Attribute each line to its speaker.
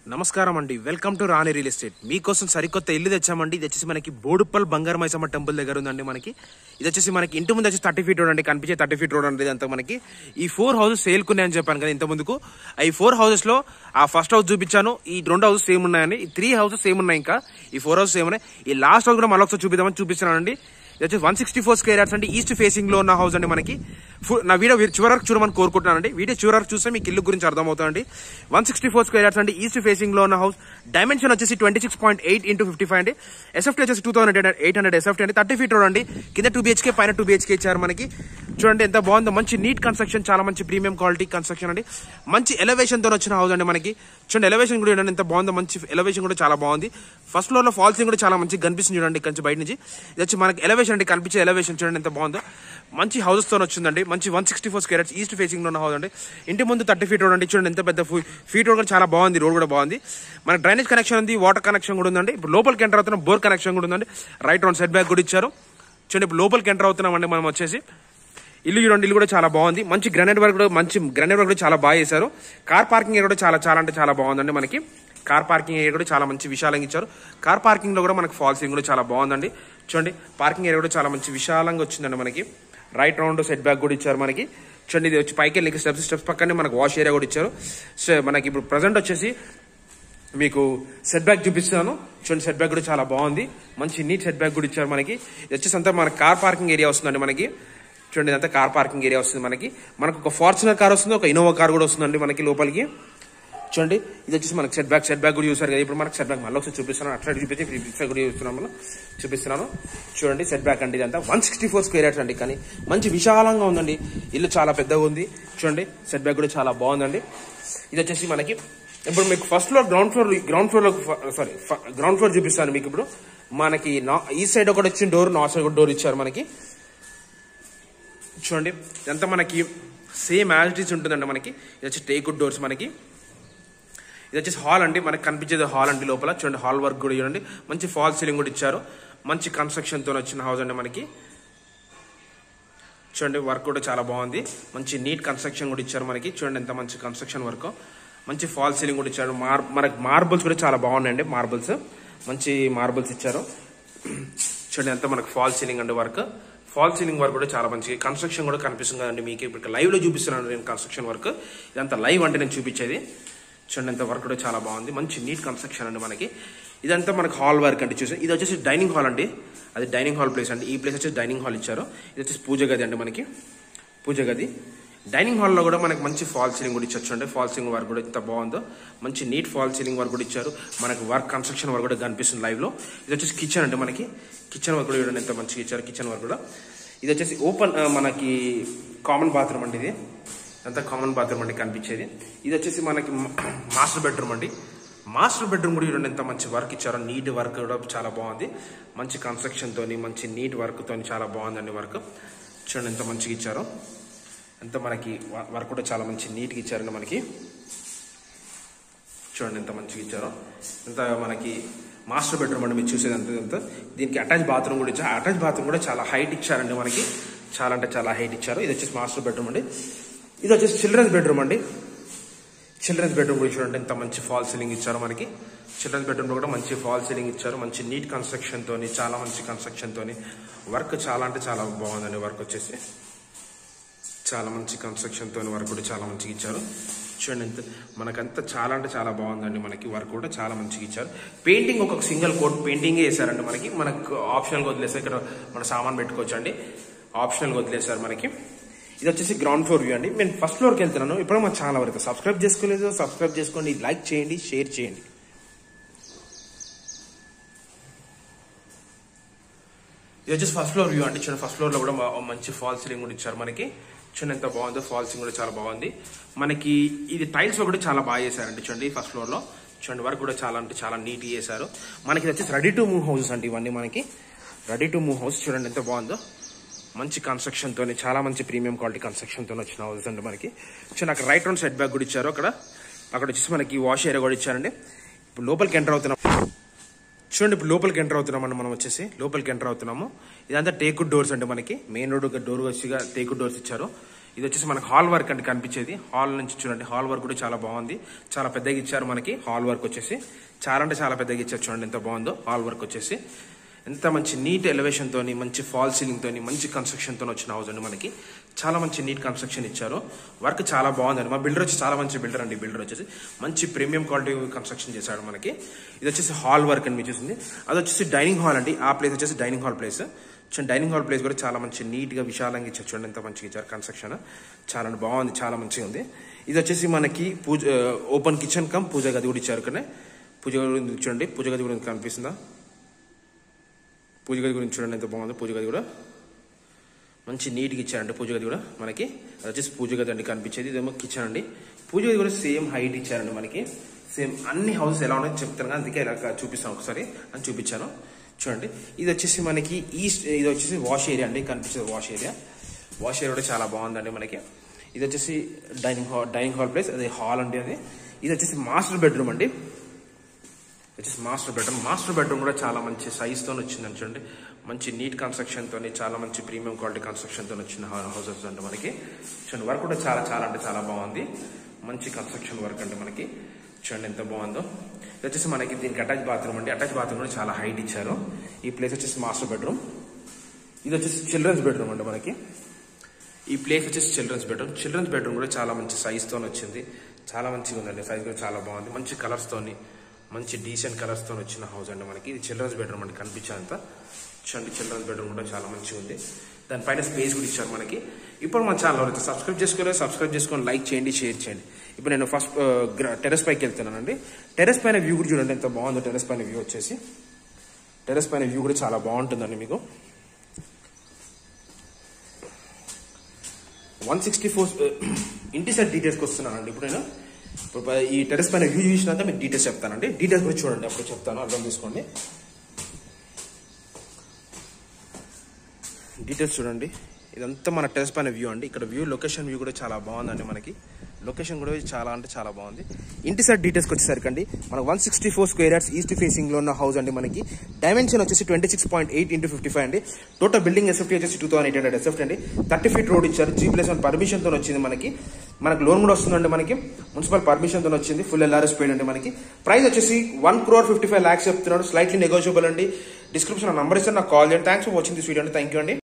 Speaker 1: నమస్కారం అండి welcome to Rani real estate మీకోసం సరికొత్త ఇల్లు తెచ్చామండి ఇది వచ్చేసి మనకి బోడుప్పల్ బంగారు మైసమ్మ టెంపుల్ దగ్గర ఉందండి మనకి ఇది వచ్చేసి మనకి ఇంటి ముందు వచ్చి థర్టీ ఫీట్ రోడ్ అండి కనిపించే థర్టీ ఫీట్ రోడ్ అండి ఇదంతా మనకి ఈ ఫోర్ హౌసెస్ సేల్ అని చెప్పాను కదా ఇంత ముందుకు ఈ ఫోర్ హౌసెస్ లో ఆ ఫస్ట్ హౌస్ చూపించాను ఈ రెండు హౌసెస్ సేమ్ ఉన్నాయండి ఈ త్రీ హౌసెస్ సేమ్ ఉన్నాయి ఇంకా ఈ ఫోర్ హౌసెస్ సేమ్ ఉన్నాయి ఈ లాస్ట్ హౌస్ కూడా మళ్ళీ ఒకసారి చూపిద్దామని చూపిస్తున్నానండి ఇది వచ్చి one sixty four square yards అంటే ఈస్ట్ ఫేసింగ్ లో ఉన్న హౌస్ అండి మనకి ఫు- నా వీడియో చివరి వరకు చూడమని కోరుకుంటున్నానండి వీడియో చివరి వరకు చూస్తే మీకు ఇల్లు గురించి అర్థమవుతుందండి one sixty four square yards అంటే ఈస్ట్ ఫేసింగ్ లో ఉన్న హౌస్ డైమెన్షన్ వచ్చేసి twenty six point eight into fifty five అండి ఎస్ఎఫ్టీ వచ్చేసి two thousand eight hundred SFT అండి థర్టీ ఫీట్ రోడ్ అండి కింద టూ బీహెచ్కే పైన టూ బీహెచ్కే ఇచ్చారు మనకి చూడండి ఎంత బాగుందో మంచి నీట్ కన్స్ట్రక్షన్ చాలా మంచి ప్రీమియం క్వాలిటీ కన్స్ట్రక్షన్ అండి మంచి ఎలివేషన్ తో వచ్చిన హౌస్ అండి మనకి చూడండి ఎలివేషన్ కూడా చూడండి ఎంత బాగుందో మంచి ఎలివేషన్ కూడా చాలా బాగుంది ఫస్ట్ ఫ్లోర్ లో ఫాల్సింగ్ కూడా చాలా మంచి కనిపిస్తుంది చూడండి ఇక్కడ నుంచి బయట నుంచి ఇది వచ్చి మనకి ఎలివేషన్ అండి కనిపించే ఎలివేషన్ చూడండి ఎంత బాగుందో మంచి హౌసెస్ తో వచ్చిందండి మంచి one sixty four square east facing లో ఉన్న హౌస్ అండి ఇంటి ముందు థర్టీ ఫీట్ రోడ్ అండి చూడండి ఎంత పెద్ద ఫీట్ రోడ్ కూడా చాలా బాగుంది రోడ్ కూడా బాగుంది మన డ్రైనేజ్ కనెక్షన్ ఉంది వాటర్ కనెక్షన్ కూడా ఉందండి ఇప్పుడు లోపలికి ఎంటర్ అవుతున్న బోర్ కనెక్షన్ కూడా ఉందండి రైట్ రౌండ్ సెట్ బ్యాక్ కూడా ఇచ్చారు చూడండి ఇప్పుడు లోపలికి ఎంటర్ అవుతున్నామండి మనం వచ్చేసి ఇల్లు చూడండి ఇల్లు కూడా చాలా బాగుంది మంచి గ్రానైట్ వర్క్ కూడా మంచి గ్రానైట్ వర్క్ కూడా చాలా బాగా చేశారు కార్ పార్కింగ్ ఏరియా కూడా చాలా చాలా అంటే చాలా బాగుందండి మనకి కార్ పార్కింగ్ ఏరియా కూడా చాలా మంచి విశాలంగా ఇచ్చారు కార్ పార్కింగ్ లో కూడా మనకి ఫాల్సింగ్ కూడా చాలా బాగుందండి చూడండి పార్కింగ్ ఏరియా కూడా చాలా మంచి విశాలంగా వచ్చిందండి మనకి రైట్ రౌండ్ సెట్ బ్యాక్ కూడా ఇచ్చారు మనకి చూడండి ఇది వచ్చి పైకి వెళ్ళి స్టెప్స్ స్టెప్స్ పక్కనే మనకు వాష్ ఏరియా కూడా ఇచ్చారు సో మనకి ఇప్పుడు ప్రజెంట్ వచ్చేసి మీకు సెట్ బ్యాక్ చూపిస్తాను చూడండి సెట్ బ్యాక్ కూడా చాలా బాగుంది మంచి నీట్ సెట్ బ్యాక్ కూడా ఇచ్చారు మనకి ఇది వచ్చేసి అంతా మన కార్ పార్కింగ్ ఏరియా వస్తుందండి మనకి చూడండి ఇదంతా కార్ పార్కింగ్ ఏరియా వస్తుంది మనకి మనకు ఒక ఫార్చునర్ కార్ వస్తుంది ఒక ఇన్నోవా కార్ కూడా వస్తుందండి మనకి లోపలికి చూడండి ఇది వచ్చేసి మనకి సెట్ బ్యాక్ సెట్ బ్యాక్ కూడా చూసారు కదా ఇప్పుడు మనకి సెట్ బ్యాక్ మళ్ళీ ఒకసారి చూపిస్తున్నాను అట్లా చూపించి ఇప్పుడు ఇటు సైడ్ కూడా చూస్తున్నాను మనం చూపిస్తున్నాను చూడండి సెట్ బ్యాక్ అండి ఇదంతా one sixty four square yards అండి కానీ మంచి విశాలంగా ఉందండి ఇల్లు చాలా పెద్దగా ఉంది చూడండి సెట్ బ్యాక్ కూడా చాలా బాగుందండి ఇది వచ్చేసి మనకి ఇప్పుడు మీకు first floor ground floor ground floor sorry ground floor చూపిస్తాను మీకు ఇప్పుడు మనకి నా- ఈ సైడ్ ఒకటి వచ్చిన డోర్ నార్త్ సైడ్ ఒక డోర్ ఇచ్చారు మనకి చూడండి ఇదంతా మనకి సేమ్ యాజిటీస్ ఉంటుందండి మనకి ఇది వచ్చి టేకుడ్ డోర్స్ మనకి ఇది వచ్చేసి హాల్ అండి మనకి కనిపించేది హాల్ అండి లోపల చూడండి హాల్ వర్క్ కూడా చూడండి మంచి ఫాల్ సీలింగ్ కూడా ఇచ్చారు మంచి కన్స్ట్రక్షన్ తో వచ్చిన హౌస్ అండి మనకి చూడండి వర్క్ కూడా చాలా బాగుంది మంచి నీట్ కన్స్ట్రక్షన్ కూడా ఇచ్చారు మనకి చూడండి ఎంత మంచి కన్స్ట్రక్షన్ వర్క్ మంచి ఫాల్ సీలింగ్ కూడా ఇచ్చారు మార్ మనకి మార్బుల్స్ కూడా చాలా బాగున్నాయండి మార్బుల్స్ మంచి మార్బుల్స్ ఇచ్చారు చూడండి ఎంత మనకి ఫాల్ సీలింగ్ అండి వర్క్ ఫాల్ సీలింగ్ వర్క్ కూడా చాలా మంచి కన్స్ట్రక్షన్ కూడా కనిపిస్తుంది కదండి మీకు ఇప్పుడు లైవ్ లో చూపిస్తున్నాను నేను కన్స్ట్రక్షన్ వర్క్ ఇదంతా లైవ్ అంటే నేను చూపించేది చూడండి ఎంత వర్క్ కూడా చాలా బాగుంది మంచి నీట్ కన్స్ట్రక్షన్ అండి మనకి ఇదంతా మనకి హాల్ వర్క్ అంటే చూసి ఇది వచ్చేసి డైనింగ్ హాల్ అండి అది డైనింగ్ హాల్ ప్లేస్ అండి ఈ ప్లేస్ వచ్చేసి డైనింగ్ హాల్ ఇచ్చారు ఇది వచ్చేసి పూజ గది అండి మనకి పూజ గది డైనింగ్ హాల్లో కూడా మనకి మంచి ఫాల్ సీలింగ్ కూడా ఇచ్చొచ్చు అండి ఫాల్ సీలింగ్ వర్క్ కూడా ఎంత బాగుందో మంచి నీట్ ఫాల్ సీలింగ్ వర్క్ కూడా ఇచ్చారు మనకి వర్క్ కన్స్ట్రక్షన్ వర్క్ కూడా కనిపిస్తుంది లైవ్ లో ఇది వచ్చేసి కిచెన్ అండి మనకి కిచెన్ వర్క్ కూడా చూడండి ఎంత మంచిగా ఇచ్చారు కిచెన్ వర్క్ కూడా ఇది వచ్చేసి ఓపెన్ మనకి కామన్ బాత్రూమ్ అండి ఇది అంతా కామన్ బాత్రూమ్ అండి కనిపించేది ఇది వచ్చేసి మనకి మాస్టర్ బెడ్రూమ్ అండి మాస్టర్ బెడ్రూమ్ కూడా చూడండి ఎంత మంచి వర్క్ ఇచ్చారో నీట్ వర్క్ కూడా చాలా బాగుంది మంచి కన్స్ట్రక్షన్ తోని మంచి నీట్ వర్క్ తోని చాలా బాగుందండి వర్క్ చూడండి ఎంత మంచిగా ఇచ్చారో ఎంత మనకి వర్క్ కూడా చాలా మంచి నీట్గా ఇచ్చారండి మనకి చూడండి ఎంత మంచిగా ఇచ్చారో ఎంత మనకి మాస్టర్ బెడ్రూమ్ అండి మీరు చూసేది అంత ఎంత దీనికి అటాచ్ బాత్రూమ్ కూడా ఇచ్చారు అటాచ్ బాత్రూమ్ కూడా చాలా హైట్ ఇచ్చారండి మనకి చాలా అంటే చాలా హైట్ ఇచ్చారు ఇది వచ్చేసి మాస్టర్ బెడ్రూమ్ అండి ఇది వచ్చేసి చిల్డ్రన్స్ బెడ్రూమ్ అండి చిల్డ్రన్స్ బెడ్రూమ్ కూడా చూడండి ఎంత మంచి ఫాల్ సీలింగ్ ఇచ్చారు మనకి చిల్డ్రన్స్ బెడ్రూమ్ కూడా మంచి ఫాల్ సీలింగ్ ఇచ్చారు మంచి నీట్ కన్స్ట్రక్షన్ తోని చాలా మంచి కన్స్ట్రక్షన్ తోని వర్క్ చాలా అంటే చాలా బాగుందండి వర్క్ వచ్చేసి చాలా మంచి కన్స్ట్రక్షన్ తోని వర్క్ కూడా చాలా మంచిగా ఇచ్చారు చూడండి ఎంత మనకంతా చాలా అంటే చాలా బాగుందండి మనకి వర్క్ కూడా చాలా మంచిగా ఇచ్చారు పెయింటింగ్ ఒక సింగిల్ కోట్ పెయింటింగే వేసారండి మనకి మనకు ఆప్షనల్గా వదిలేసారు ఇక్కడ మన సామాన్ పెట్టుకోవచ్చు అండి ఆప్షనల్గా వదిలేసారు మనకి ఇది వచ్చేసి గ్రౌండ్ ఫ్లోర్ వ్యూ అండి నేను ఫస్ట్ ఫ్లోర్కి వెళ్తున్నాను ఇప్పుడు మా ఛానల్ వరకు సబ్స్క్రైబ్ చేసుకోలేదు సబ్స్క్రైబ్ చేసుకోండి లైక్ చేయండి షేర్ చేయండి ఇది వచ్చేసి ఫస్ట్ ఫ్లోర్ వ్యూ అంటే చూడండి ఫస్ట్ ఫ్లోర్ లో కూడా మా- మంచి ఫాల్ సీలింగ్ కూడా ఇచ్చారు మనకి చూడండి ఎంత బాగుందో ఫాల్ సీలింగ్ కూడా చాలా బాగుంది మనకి ఇది టైల్స్ లో కూడా చాలా బాగా చేశారండి చూడండి ఫస్ట్ ఫ్లోర్ లో చూడండి వర్క్ కూడా చాలా అంటే చాలా నీట్ చేశారు మనకి ఇది వచ్చేసి రెడీ టు మూవ్ హౌసెస్ అంటే ఇవన్నీ మనకి రెడీ టు మూవ్ హౌస్ చూడండి ఎంత బాగుందో మంచి కన్స్ట్రక్షన్ తోని చాలా మంచి ప్రీమియం క్వాలిటీ కన్స్ట్రక్షన్ తో వచ్చిన హౌసెస్ అండి మనకి చూడండి అక్కడ రైట్ రౌండ్ సెట్ బ్యాక్ కూడా ఇచ్చారు అక్కడ అక్కడ వచ్చేసి మనకి వాష్ ఏరియా కూడా ఇచ్చారండి ఇప్పుడు లోపలికి ఎంటర్ అవుతున్నాం చూడండి ఇప్పుడు లోపలికి ఎంటర్ అవుతున్నామండి మనం వచ్చేసి లోపలికి ఎంటర్ అవుతున్నాము ఇదంతా టేకుడ్ డోర్స్ అండి మనకి మెయిన్ రోడ్ డోర్ వచ్చిగా టేకుడ్ డోర్స్ ఇచ్చారు ఇది వచ్చేసి మనకి హాల్ వర్క్ అంటే కనిపించేది హాల్ నుంచి చూడండి హాల్ వర్క్ కూడా చాలా బాగుంది చాలా పెద్దగా ఇచ్చారు మనకి హాల్ వర్క్ వచ్చేసి చాలా అంటే చాలా పెద్దగా ఇచ్చారు చూడండి ఎంత బాగుందో హాల్ వర్క్ వచ్చేసి ఎంత మంచి నీట్ ఎలివేషన్ తోని మంచి ఫాల్ సీలింగ్ తోని మంచి కన్స్ట్రక్షన్ తో వచ్చిన హౌస్ అండి మనకి చాలా మంచి నీట్ కన్స్ట్రక్షన్ ఇచ్చారు వర్క్ చాలా బాగుందండి మా బిల్డర్ వచ్చి చాలా మంచి బిల్డర్ అండి బిల్డర్ వచ్చేసి మంచి ప్రీమియం క్వాలిటీ కన్స్ట్రక్షన్ చేశాడు మనకి ఇది వచ్చేసి హాల్ వర్క్ అని మీరు చూసింది అది వచ్చేసి డైనింగ్ హాల్ అండి ఆ ప్లేస్ వచ్చేసి డైనింగ్ హాల్ ప్లేస్ చూడండి డైనింగ్ హాల్ ప్లేస్ కూడా చాలా మంచి నీట్ గా విశాలంగా ఇచ్చారు చూడండి ఎంత మంచిగా ఇచ్చారు కన్స్ట్రక్షన్ చాలా బాగుంది చాలా మంచిగా ఉంది ఇది వచ్చేసి మనకి పూజ ఓపెన్ కిచెన్ కమ్ పూజ గది కూడా ఇచ్చారు ఇక్కడ పూజ గది కూడా ఉంది చూడండి పూజ గది కూడా కనిపిస్తుందా పూజ గది గురించి చూడండి ఎంత బాగుందో పూజ గది కూడా మంచి నీట్గా ఇచ్చారండి పూజ గది కూడా మనకి అది వచ్చేసి పూజ గది అండి కనిపించేది ఇదేమో కిచెన్ అండి పూజ గది కూడా సేమ్ హైట్ ఇచ్చారండి మనకి సేమ్ అన్ని హౌసెస్ ఎలా ఉన్నాయో చెప్తాను కదా, అందుకే ఇలా చూపిస్తాను ఒకసారి అని చూపించాను చూడండి ఇది వచ్చేసి మనకి ఈస్ట్ ఇది వచ్చేసి వాష్ ఏరియా అండి కనిపించేది వాష్ ఏరియా వాష్ ఏరియా కూడా చాలా బాగుందండి మనకి ఇది వచ్చేసి dining hall dining hall place అది హాల్ అండి అది ఇది వచ్చేసి మాస్టర్ బెడ్రూమ్ అండి వచ్చేసి మాస్టర్ బెడ్రూమ్ మాస్టర్ బెడ్రూమ్ కూడా చాలా మంచి సైజ్ తో వచ్చిందని చూడండి మంచి నీట్ కన్స్ట్రక్షన్ తోని చాలా మంచి ప్రీమియం క్వాలిటీ కన్స్ట్రక్షన్ తో వచ్చిన హౌసెస్ అంటే మనకి చూడండి వర్క్ కూడా చాలా చాలా అంటే చాలా బాగుంది మంచి కన్స్ట్రక్షన్ వర్క్ అంటే మనకి చూడండి ఎంత బాగుందో ఇది వచ్చేసి మనకి దీనికి అటాచ్ బాత్రూమ్ అండి అటాచ్ బాత్రూమ్ కూడా చాలా హైట్ ఇచ్చారు ఈ ప్లేస్ వచ్చేసి మాస్టర్ బెడ్రూమ్ ఇది వచ్చేసి చిల్డ్రన్స్ బెడ్రూమ్ అండి మనకి ఈ ప్లేస్ వచ్చేసి చిల్డ్రన్స్ బెడ్రూమ్ చిల్డ్రన్స్ బెడ్రూమ్ కూడా చాలా మంచి సైజ్ తో వచ్చింది చాలా మంచిగా ఉందండి సైజ్ కూడా చాలా బాగుంది మంచి కలర్స్ తోని మంచి డీసెంట్ కలర్స్ తో వచ్చిన హౌస్ అండి మనకి ఇది చిల్డ్రన్స్ బెడ్రూమ్ అండి కనిపించేంత చూడండి చిల్డ్రన్స్ బెడ్రూమ్ కూడా చాలా మంచిగా ఉంది దానిపైన స్పేస్ కూడా ఇచ్చారు మనకి ఇప్పుడు మన ఛానల్ అయితే సబ్స్క్రైబ్ చేసుకోలేదు సబ్స్క్రైబ్ చేసుకొని లైక్ చేయండి షేర్ చేయండి ఇప్పుడు నేను ఫస్ట్ టెరెస్ పైకి వెళ్తున్నానండి టెరెస్ పైన వ్యూ కూడా చూడండి ఎంత బాగుందో టెరెస్ పైన వ్యూ వచ్చేసి టెరెస్ పైన వ్యూ కూడా చాలా బాగుంటుందండి మీకు వన్ సిక్స్టీ ఫోర్ ఇంటి సైడ్ డీటెయిల్స్కి వస్తున్నానండి ఇప్పుడు నేను ఇప్పుడు ప- ఈ టెరెస్ పైన వ్యూ చూసినాక మీకు డీటెయిల్స్ చెప్తానండి డీటెయిల్స్ గురించి చూడండి అప్పుడు చెప్తాను అర్థం చేసుకోండి డీటెయిల్స్ చూడండి ఇదంతా మన టెరెస్ పైన వ్యూ అండి ఇక్కడ వ్యూ లొకేషన్ వ్యూ కూడా చాలా బాగుందండి మనకి లొకేషన్ కూడా చాలా అంటే చాలా బాగుంది ఇంటి సైడ్ డీటెయిల్స్కి వచ్చేసరికి అండి మనకు one sixty four square yards east facing లో ఉన్న హౌస్ అండి మనకి డైమెన్షన్ వచ్చేసి twenty six point eight into fifty five అండి టోటల్ బిల్డింగ్ ఎస్ఎఫ్టీ వచ్చేసి two thousand eight hundred SFT అండి థర్టీ ఫీట్ రోడ్ ఇచ్చారు జీ ప్లస్ వన్ పర్మిషన్ తో వచ్చింది మనకి మనకి లోన్ కూడా వస్తుందండి మనకి మున్సిపల్ పర్మిషన్ తో వచ్చింది ఫుల్ ఎల్ఆర్ఎస్ పేడ్ అండి మనకి ప్రైస్ వచ్చేసి one crore fifty five lakhs చెప్తున్నాడు స్లైట్లీ నెగోషియబుల్ అండి డిస్క్రిప్షన్ నంబర్ ఇస్తే నాకు కాల్ చేయండి thanks for watching this video అండి థ్యాంక్ యూ అండి